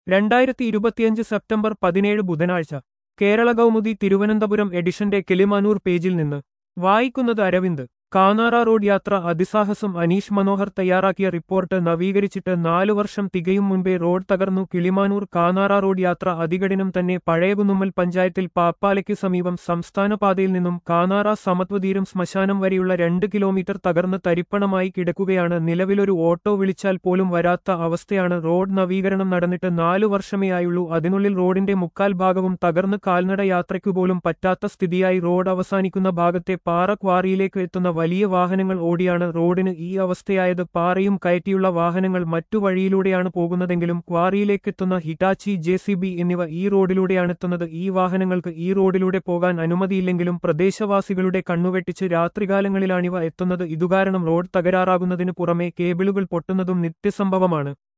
രണ്ടായിരത്തി ഇരുപത്തിയഞ്ച് സെപ്റ്റംബർ പതിനേഴ് ബുധനാഴ്ച കേരള കൗമുദി തിരുവനന്തപുരം എഡിഷന്റെ കിളിമാനൂർ പേജിൽ നിന്ന് വായിക്കുന്നത് അരവിന്ദ് കാനാറ റോഡ് യാത്ര അതിസാഹസം അനീഷ് മനോഹർ തയ്യാറാക്കിയ റിപ്പോർട്ട് നവീകരിച്ചിട്ട് നാലു വർഷം തികയും മുൻപേ റോഡ് തകർന്നു കിളിമാനൂർ കാനാറ റോഡ് യാത്ര അതികഠിനം തന്നെ പഴയകുന്നുമ്മൽ പഞ്ചായത്തിൽ പാപ്പാലയ്ക്ക് സമീപം സംസ്ഥാന പാതയിൽ നിന്നും കാനാറ സമത്വതീരം ശ്മശാനം വരെയുള്ള രണ്ട് കിലോമീറ്റർ തകർന്ന് തരിപ്പണമായി കിടക്കുകയാണ് നിലവിലൊരു ഓട്ടോ വിളിച്ചാൽ പോലും വരാത്ത അവസ്ഥയാണ് റോഡ് നവീകരണം നടന്നിട്ട് നാലു വർഷമേ ആയുള്ളൂ അതിനുള്ളിൽ റോഡിന്റെ മുക്കാൽ ഭാഗവും തകർന്ന് കാൽനട യാത്രയ്ക്കുപോലും പറ്റാത്ത സ്ഥിതിയായി റോഡ് അവസാനിക്കുന്ന ഭാഗത്തെ പാറ ക്വാറിയിലേക്ക് എത്തുന്ന വലിയ വാഹനങ്ങൾ ഓടിയാണ് റോഡിന് ഈ അവസ്ഥയായത് പാറയും കയറ്റിയുള്ള വാഹനങ്ങൾ മറ്റു വഴിയിലൂടെയാണ് പോകുന്നതെങ്കിലും ക്വാറിയിലേക്കെത്തുന്ന ഹിറ്റാച്ചി ജെ സി ബി എന്നിവ ഈ റോഡിലൂടെയാണെത്തുന്നത് ഈ വാഹനങ്ങൾക്ക് ഈ റോഡിലൂടെ പോകാൻ അനുമതിയില്ലെങ്കിലും പ്രദേശവാസികളുടെ കണ്ണുവെട്ടിച്ച് രാത്രികാലങ്ങളിലാണിവ എത്തുന്നത് ഇതുകാരണം റോഡ് തകരാറാകുന്നതിനു പുറമെ കേബിളുകൾ പൊട്ടുന്നതും നിത്യസംഭവമാണ്